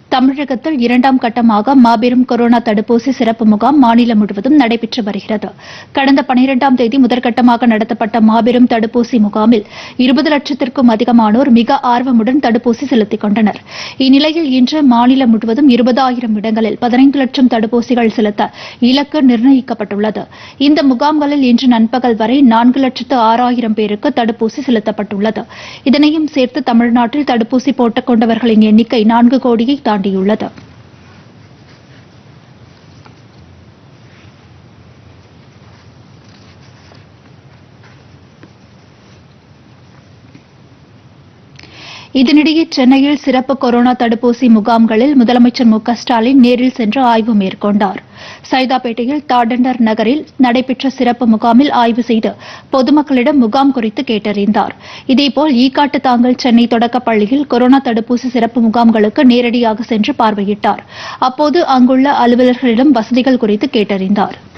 தமிழகத்தில் இரண்டாம் கட்டமாக மாபெரும் கொரோனா தடுப்பூசி சிறப்பு முகாம் மாநிலம் முழுவதும் நடைபெற்று வருகிறது கடந்த பனிரெண்டாம் தேதி முதற்கட்டமாக நடத்தப்பட்ட மாபெரும் தடுப்பூசி முகாமில் இருபது லட்சத்திற்கும் அதிகமானோர் மிக ஆர்வமுடன் தடுப்பூசி செலுத்திக் கொண்டனர் இந்நிலையில் இன்று மாநிலம் முழுவதும் இருபதாயிரம் இடங்களில் பதினைந்து லட்சம் தடுப்பூசிகள் செலுத்த இலக்கு நிர்ணயிக்கப்பட்டுள்ளது இந்த முகாம்களில் இன்று நண்பகல் வரை நான்கு லட்சத்து ஆறாயிரம் பேருக்கு தடுப்பூசி செலுத்தப்பட்டுள்ளது இதனையும் சேர்த்து தமிழ்நாட்டில் தடுப்பூசி போட்டுக் கொண்டவர்களின் எண்ணிக்கை நான்கு கோடியை தாண்டியுள்ளது இதனிடையே சென்னையில் சிறப்பு கொரோனா தடுப்பூசி முகாம்களில் முதலமைச்சர் மு க ஸ்டாலின் நேரில் சென்று ஆய்வு மேற்கொண்டார் சைதாப்பேட்டையில் தாடண்டர் நகரில் நடைபெற்ற சிறப்பு முகாமில் ஆய்வு செய்து பொதுமக்களிடம் முகாம் குறித்து கேட்டறிந்தார் இதேபோல் ஈக்காட்டு தாங்கல் சென்னை தொடக்கப் பள்ளியில் கொரோனா தடுப்பூசி சிறப்பு முகாம்களுக்கு நேரடியாக சென்று பார்வையிட்டார் அப்போது அங்குள்ள அலுவலர்களிடம் வசதிகள் குறித்து கேட்டறிந்தாா்